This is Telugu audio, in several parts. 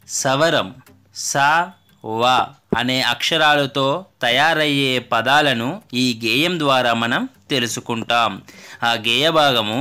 సవరం స వ అనే అక్షరాలతో తయారయ్యే పదాలను ఈ గేయం ద్వారా మనం తెలుసుకుంటాం ఆ గేయ భాగము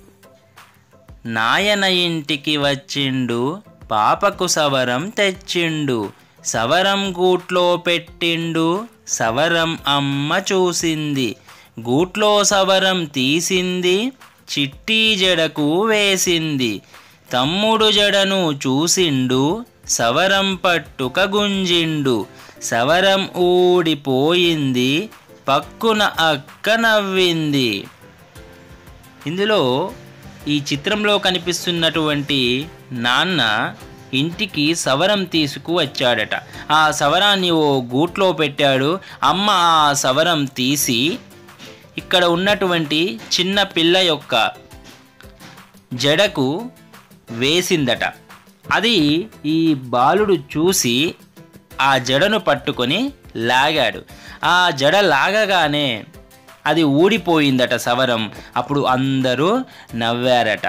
నాయన ఇంటికి వచ్చిండు పాపకు సవరం తెచ్చిండు సవరం గూట్లో పెట్టిండు సవరం అమ్మ చూసింది గూట్లో సవరం తీసింది చిట్టి జడకు వేసింది తమ్ముడు జడను చూసిండు సవరం పట్టుక గుంజిండు సవరం ఊడిపోయింది పక్కున అక్క నవ్వింది ఇందులో ఈ చిత్రంలో కనిపిస్తున్నటువంటి నాన్న ఇంటికి సవరం తీసుకు వచ్చాడట ఆ సవరాన్ని ఓ గూట్లో పెట్టాడు అమ్మ ఆ సవరం తీసి ఇక్కడ ఉన్నటువంటి చిన్న పిల్ల యొక్క జడకు వేసిందట అది ఈ బాలుడు చూసి ఆ జడను పట్టుకొని లాగాడు ఆ జడ లాగగానే అది ఊడిపోయిందట సవరం అప్పుడు అందరూ నవ్వారట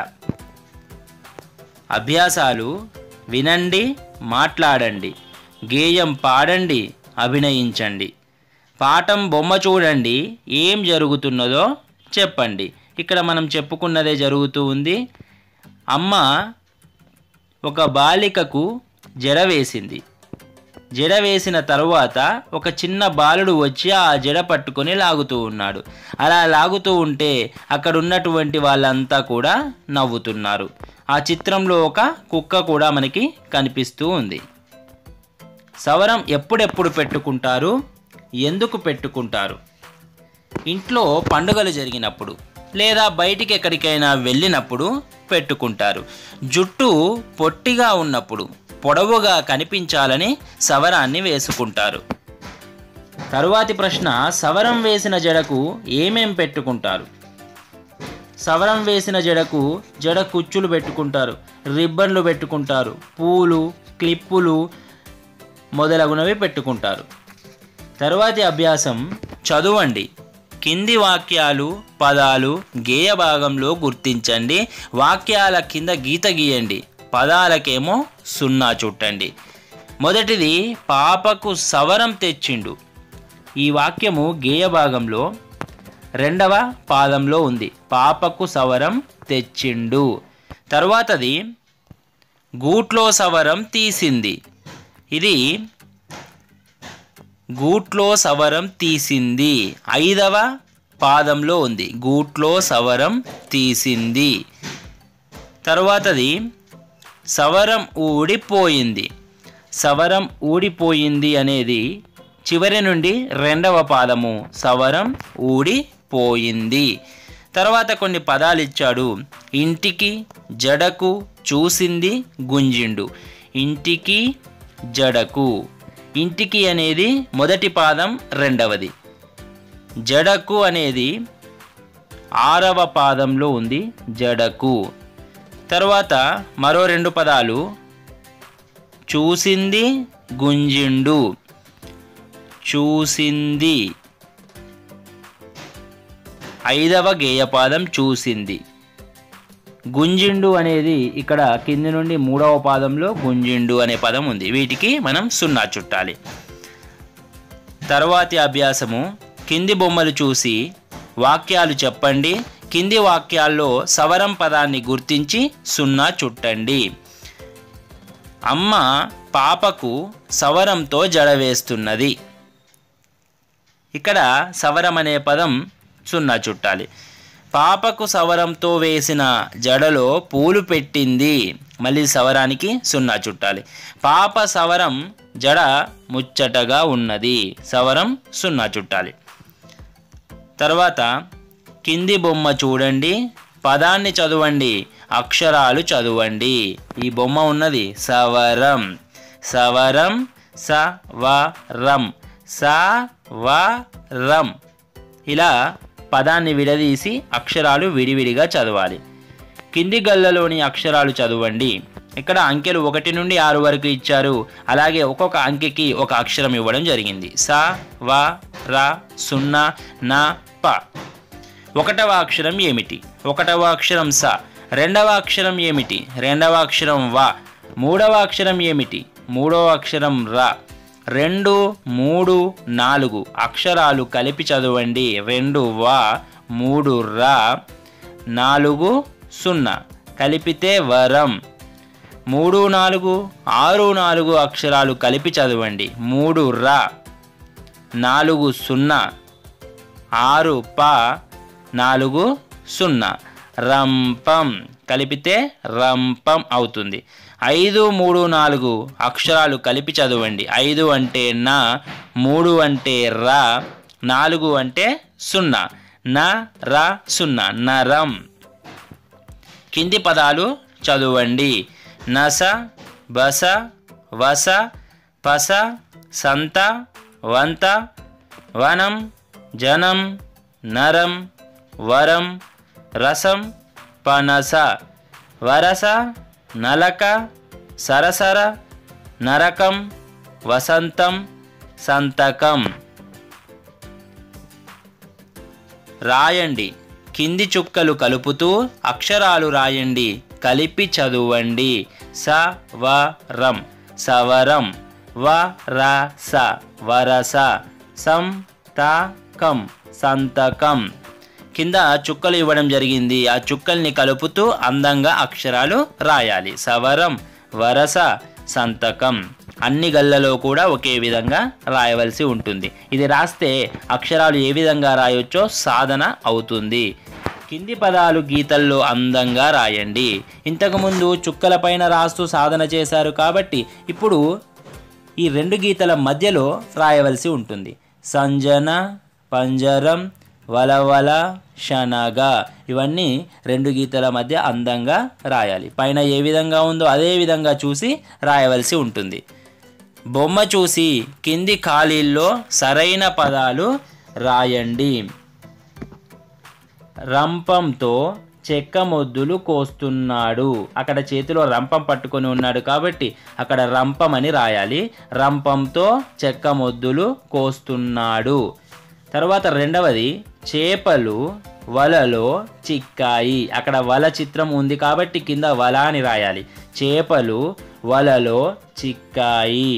అభ్యాసాలు వినండి మాట్లాడండి గేయం పాడండి అభినయించండి పాఠం బొమ్మ చూడండి ఏం జరుగుతున్నదో చెప్పండి ఇక్కడ మనం చెప్పుకున్నదే జరుగుతూ ఉంది అమ్మ ఒక బాలికకు జడ వేసింది జడ వేసిన తరువాత ఒక చిన్న బాలుడు వచ్చి ఆ జడ పట్టుకొని లాగుతూ ఉన్నాడు అలా లాగుతూ ఉంటే అక్కడ ఉన్నటువంటి వాళ్ళంతా కూడా నవ్వుతున్నారు ఆ చిత్రంలో ఒక కుక్క కూడా మనకి కనిపిస్తూ ఉంది సవరం ఎప్పుడెప్పుడు పెట్టుకుంటారు ఎందుకు పెట్టుకుంటారు ఇంట్లో పండుగలు జరిగినప్పుడు లేదా బయటికి ఎక్కడికైనా వెళ్ళినప్పుడు పెట్టుకుంటారు జుట్టు పొట్టిగా ఉన్నప్పుడు పొడవుగా కనిపించాలని సవరాన్ని వేసుకుంటారు తరువాతి ప్రశ్న సవరం వేసిన జడకు ఏమేం పెట్టుకుంటారు సవరం వేసిన జడకు జడ కుచ్చులు పెట్టుకుంటారు రిబ్బన్లు పెట్టుకుంటారు పూలు క్లిప్పులు మొదలగునవి పెట్టుకుంటారు తరువాతి అభ్యాసం చదవండి కింది వాక్యాలు పదాలు గేయ భాగంలో గుర్తించండి వాక్యాల కింద గీత గీయండి పదాలకేమో సున్నా చుట్టండి మొదటిది పాపకు సవరం తెచ్చిండు ఈ వాక్యము గేయ భాగంలో రెండవ పాదంలో ఉంది పాపకు సవరం తెచ్చిండు తర్వాతది గూట్లో సవరం తీసింది ఇది గూట్లో సవరం తీసింది ఐదవ పాదంలో ఉంది గూట్లో సవరం తీసింది తర్వాతది సవరం ఊడిపోయింది సవరం ఊడిపోయింది అనేది చివరి నుండి రెండవ పాదము సవరం ఊడిపోయింది తర్వాత కొన్ని పదాలు ఇచ్చాడు ఇంటికి జడకు చూసింది గుంజిండు ఇంటికి జడకు ఇంటికి అనేది మొదటి పాదం రెండవది జడకు అనేది ఆరవ పాదంలో ఉంది జడకు తర్వాత మరో రెండు పదాలు చూసింది గుంజిండు చూసింది ఐదవ గేయపాదం చూసింది గుంజిండు అనేది ఇక్కడ కింది నుండి మూడవ పాదంలో గుంజిండు అనే పదం ఉంది వీటికి మనం సున్నా చుట్టాలి తర్వాతి అభ్యాసము కింది బొమ్మలు చూసి వాక్యాలు చెప్పండి కింది వాక్యాల్లో సవరం పదాన్ని గుర్తించి సున్నా చుట్టండి అమ్మ పాపకు సవరంతో జడ వేస్తున్నది ఇక్కడ సవరం అనే పదం సున్నా చుట్టాలి పాపకు సవరంతో వేసిన జడలో పూలు పెట్టింది మళ్ళీ సవరానికి సున్నా చుట్టాలి పాప సవరం జడ ముచ్చటగా ఉన్నది సవరం సున్నా చుట్టాలి తర్వాత కింది బొమ్మ చూడండి పదాన్ని చదవండి అక్షరాలు చదవండి ఈ బొమ్మ ఉన్నది సవరం సవరం సవరం సవరం ఇలా పదాన్ని విడదీసి అక్షరాలు విడివిడిగా చదవాలి కింది గల్లలోని అక్షరాలు చదవండి ఇక్కడ అంకెలు ఒకటి నుండి ఆరు వరకు ఇచ్చారు అలాగే ఒక్కొక్క అంకెకి ఒక అక్షరం ఇవ్వడం జరిగింది స వ ర సున్నా న ప ఒకటవ అక్షరం ఏమిటి ఒకటవ అక్షరం స రెండవ అక్షరం ఏమిటి రెండవ అక్షరం వ మూడవ అక్షరం ఏమిటి మూడవ అక్షరం ర రెండు మూడు నాలుగు అక్షరాలు కలిపి చదవండి రెండు వా మూడు రా నాలుగు సున్నా కలిపితే వరం మూడు నాలుగు ఆరు నాలుగు అక్షరాలు కలిపి చదవండి మూడు రా నాలుగు సున్నా ఆరు ప నాలుగు సున్నా రంపం కలిపితే రంపం అవుతుంది ఐదు మూడు నాలుగు అక్షరాలు కలిపి చదవండి ఐదు అంటే నా మూడు అంటే రా నాలుగు అంటే సున్నా న రా సున్నా నరం కింది పదాలు చదవండి నస బస వస పస సంత వంత వనం జనం నరం వరం రసం పనస వరస నలక సరసర నరకం వసంతం సంతకం రాయండి కింది చుక్కలు కలుపుతూ అక్షరాలు రాయండి కలిపి చదవండి స వ రం సవరం వ ర స వరస సం త కం సంతకం కింద చుక్కలు ఇవ్వడం జరిగింది ఆ చుక్కల్ని కలుపుతూ అందంగా అక్షరాలు రాయాలి సవరం వరస సంతకం అన్ని గళ్ళలో కూడా ఒకే విధంగా రాయవలసి ఉంటుంది ఇది రాస్తే అక్షరాలు ఏ విధంగా రాయొచ్చో సాధన అవుతుంది కింది పదాలు గీతల్లో అందంగా రాయండి ఇంతకుముందు చుక్కల పైన రాస్తూ సాధన చేశారు కాబట్టి ఇప్పుడు ఈ రెండు గీతల మధ్యలో రాయవలసి ఉంటుంది సంజన పంజరం వలవల శనగ ఇవన్నీ రెండు గీతల మధ్య అందంగా రాయాలి పైన ఏ విధంగా ఉందో అదే విధంగా చూసి రాయవలసి ఉంటుంది బొమ్మ చూసి కింది ఖాళీల్లో సరైన పదాలు రాయండి రంపంతో చెక్క మొద్దులు కోస్తున్నాడు అక్కడ చేతిలో రంపం పట్టుకొని ఉన్నాడు కాబట్టి అక్కడ రంపం అని రాయాలి రంపంతో చెక్క మొద్దులు కోస్తున్నాడు తర్వాత రెండవది చేపలు వలలో చిక్కాయి అక్కడ వల చిత్రం ఉంది కాబట్టి కింద వల అని రాయాలి చేపలు వలలో చిక్కాయి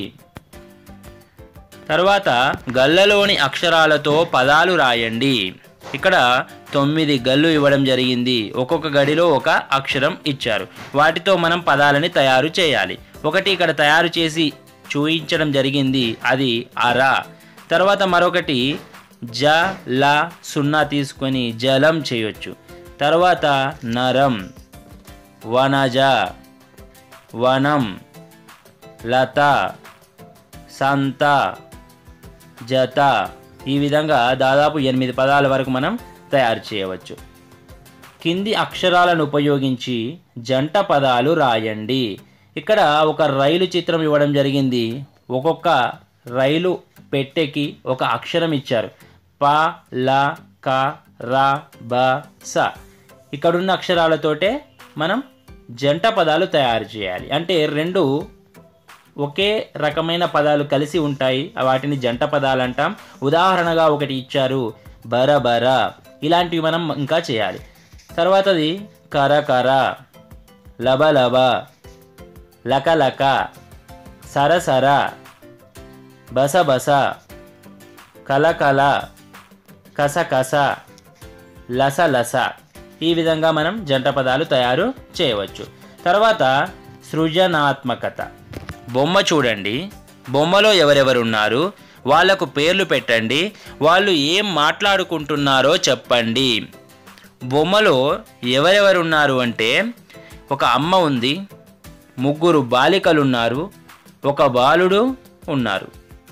తర్వాత గల్లలోని అక్షరాలతో పదాలు రాయండి ఇక్కడ తొమ్మిది గల్లు ఇవ్వడం జరిగింది ఒక్కొక్క గడిలో ఒక అక్షరం ఇచ్చారు వాటితో మనం పదాలని తయారు చేయాలి ఒకటి ఇక్కడ తయారు చేసి చూయించడం జరిగింది అది అర తర్వాత మరొకటి జ ల సున్నా తీసుకొని జలం చేయొచ్చు తర్వాత నరం వనజ వనం లత సంత జత ఈ విధంగా దాదాపు ఎనిమిది పదాల వరకు మనం తయారు చేయవచ్చు కింది అక్షరాలను ఉపయోగించి జంట పదాలు రాయండి ఇక్కడ ఒక రైలు చిత్రం ఇవ్వడం జరిగింది ఒక్కొక్క రైలు పెట్టెకి ఒక అక్షరం ఇచ్చారు ప ల క ర బ స ఇక్కడున్న అక్షరాలతోటే మనం జంట పదాలు తయారు చేయాలి అంటే రెండు ఒకే రకమైన పదాలు కలిసి ఉంటాయి వాటిని జంట పదాలు అంటాం ఉదాహరణగా ఒకటి ఇచ్చారు బరబర ఇలాంటివి మనం ఇంకా చేయాలి తర్వాతది కరకర లబలబ లకలక సరసర బసబస కలకల కసకస లసలస ఈ విధంగా మనం జంట పదాలు తయారు చేయవచ్చు తర్వాత సృజనాత్మకత బొమ్మ చూడండి బొమ్మలో ఎవరెవరున్నారు వాళ్లకు పేర్లు పెట్టండి వాళ్ళు ఏం మాట్లాడుకుంటున్నారో చెప్పండి బొమ్మలో ఎవరెవరున్నారు అంటే ఒక అమ్మ ఉంది ముగ్గురు బాలికలు ఉన్నారు ఒక బాలుడు ఉన్నారు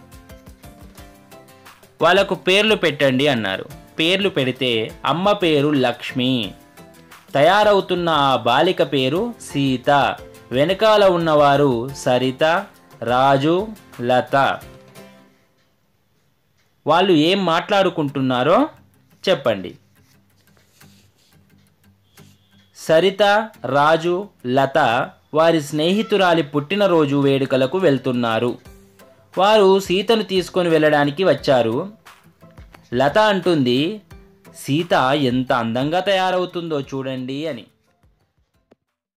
వాళ్ళకు పేర్లు పెట్టండి అన్నారు పేర్లు పెడితే అమ్మ పేరు లక్ష్మి తయారవుతున్న ఆ బాలిక పేరు సీత వెనకాల ఉన్నవారు సరిత రాజు లత వాళ్ళు ఏం మాట్లాడుకుంటున్నారో చెప్పండి సరిత రాజు లత వారి స్నేహితురాలి పుట్టినరోజు వేడుకలకు వెళ్తున్నారు వారు సీతను తీసుకొని వెళ్ళడానికి వచ్చారు లత అంటుంది సీత ఎంత అందంగా తయారవుతుందో చూడండి అని